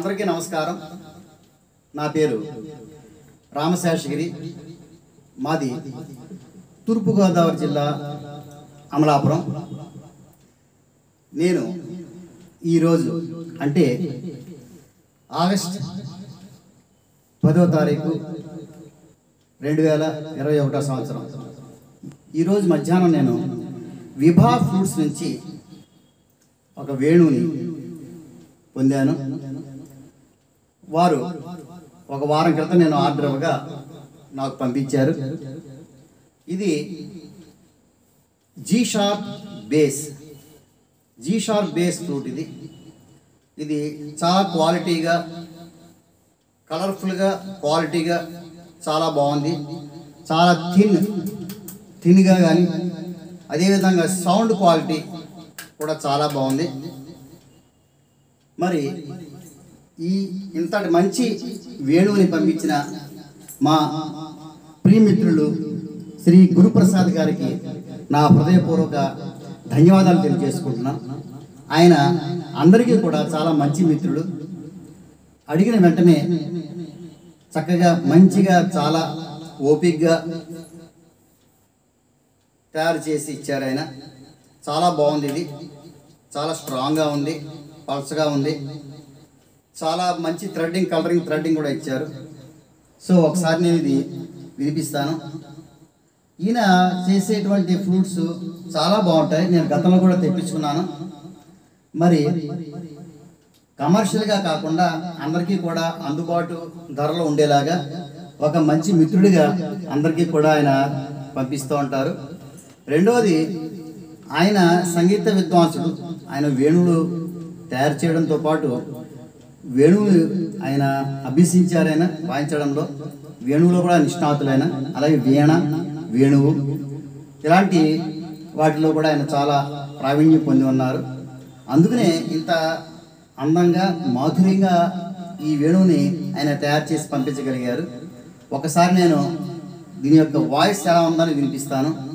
అందరికీ నమస్కారం నా పేరు రామశేషగిరి మాది తూర్పుగోదావరి జిల్లా అమలాపురం నేను ఈరోజు అంటే ఆగస్ట్ పదో తారీఖు రెండు వేల ఇరవై ఒకటో సంవత్సరం ఈరోజు మధ్యాహ్నం నేను విభా ఫ్రూట్స్ నుంచి ఒక వేణువుని పొందాను వారు ఒక వారం క్రితం నేను ఆర్డర్ ఇవ్వగా నాకు పంపించారు ఇది G sharp base G sharp base flute ఇది ఇది చాలా క్వాలిటీగా కలర్ఫుల్గా క్వాలిటీగా చాలా బాగుంది చాలా థిన్ థిన్గా కానీ అదేవిధంగా సౌండ్ క్వాలిటీ కూడా చాలా బాగుంది మరి ఈ ఇంతటి మంచి వేణువుని పంపించిన మా ప్రియమిత్రులు శ్రీ గురుప్రసాద్ గారికి నా హృదయపూర్వక ధన్యవాదాలు తెలియజేసుకుంటున్నాను ఆయన అందరికీ కూడా చాలా మంచి మిత్రుడు అడిగిన వెంటనే చక్కగా మంచిగా చాలా ఓపిక్గా తయారు చేసి ఇచ్చారు ఆయన చాలా బాగుంది ఇది చాలా స్ట్రాంగ్గా ఉంది పల్చగా ఉంది చాలా మంచి థ్రెడ్డింగ్ కలరింగ్ థ్రెడ్డింగ్ కూడా ఇచ్చారు సో ఒకసారి నేను ఇది వినిపిస్తాను ఈయన చేసేటువంటి ఫ్రూట్స్ చాలా బాగుంటాయి నేను గతంలో కూడా తెప్పించుకున్నాను మరి కమర్షియల్గా కాకుండా అందరికీ కూడా అందుబాటు ధరలో ఉండేలాగా ఒక మంచి మిత్రుడిగా అందరికీ కూడా ఆయన పంపిస్తూ ఉంటారు రెండవది ఆయన సంగీత విద్వాంసుడు ఆయన వేణువులు తయారు చేయడంతో పాటు వేణువులు ఆయన అభ్యసించారు ఆయన వాయించడంలో వేణువులో కూడా నిష్ణాతులైన అలాగే వీణ వేణువు ఇలాంటి వాటిలో కూడా ఆయన చాలా ప్రావీణ్యం పొంది ఉన్నారు అందుకనే ఇంత అందంగా మాధుర్యంగా ఈ వేణువుని ఆయన తయారు చేసి పంపించగలిగారు ఒకసారి నేను దీని యొక్క వాయిస్ ఎలా ఉందని వినిపిస్తాను